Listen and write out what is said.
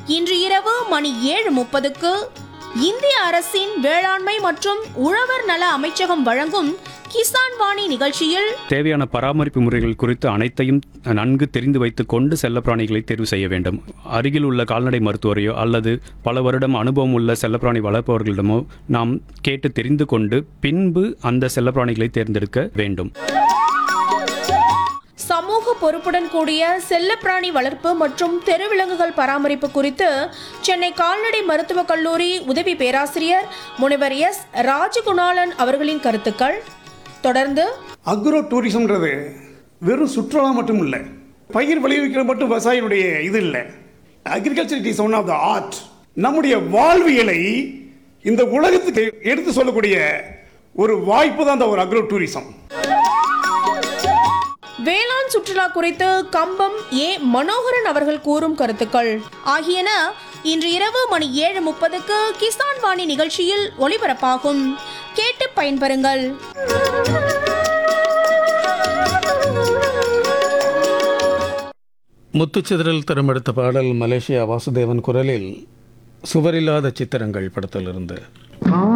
இன்று இரவு மணி ஏழு முப்பதுக்கு இந்திய அரசின் வேளாண்மை மற்றும் உழவர் நல அமைச்சகம் வழங்கும் கிசான் வாணி நிகழ்ச்சியில் தேவையான பராமரிப்பு முறைகள் குறித்து அனைத்தையும் நன்கு தெரிந்து வைத்துக் கொண்டு செல்லப்பிராணிகளை தேர்வு செய்ய வேண்டும் அருகில் உள்ள கால்நடை மருத்துவரையோ அல்லது பல வருடம் அனுபவம் உள்ள செல்லப்பிராணி வளர்ப்பவர்களிடமோ நாம் கேட்டு தெரிந்து கொண்டு பின்பு அந்த செல்லப்பிராணிகளை தேர்ந்தெடுக்க வேண்டும் சமூக பொறுப்புடன் கூடிய செல்லப்பிராணி வளர்ப்பு மற்றும் தெருவிலங்குகள் பராமரிப்பு குறித்து சென்னை கால்நடை மருத்துவக் கல்லூரி உதவி பேராசிரியர் முனைவர் எஸ் ராஜகுணாலன் அவர்களின் கருத்துக்கள் தொடர்ந்து அக்ரோ டூரிசம்ன்றது வெறும் சுற்றுலா மட்டும் இல்லை பயிர் விளைவிக்கிறது மட்டும் விவசாயினுடைய இது இல்லை agriculture it is one of the art நம்முடைய வாழ்வியலை இந்த உலகத்துக்கு எடுத்து சொல்லக்கூடிய ஒரு வாய்ப்பு தான் இந்த ஒரு அக்ரோ டூரிசம் வேளாண் சுற்றுலா குறித்து கம்பம் ஏ மனோகரன் அவர்கள் கூறும் கருத்துக்கள் ஆகியன இன்று இரவு மணி ஏழு முப்பதுக்கு கிசான் வாணி நிகழ்ச்சியில் ஒளிபரப்பாகும் கேட்டு பயன்பெறுங்கள் முத்துச்சிதறல் தரம் எடுத்த பாடல் மலேசியா வாசுதேவன் குரலில் சுவரில்லாத சித்திரங்கள் படத்திலிருந்து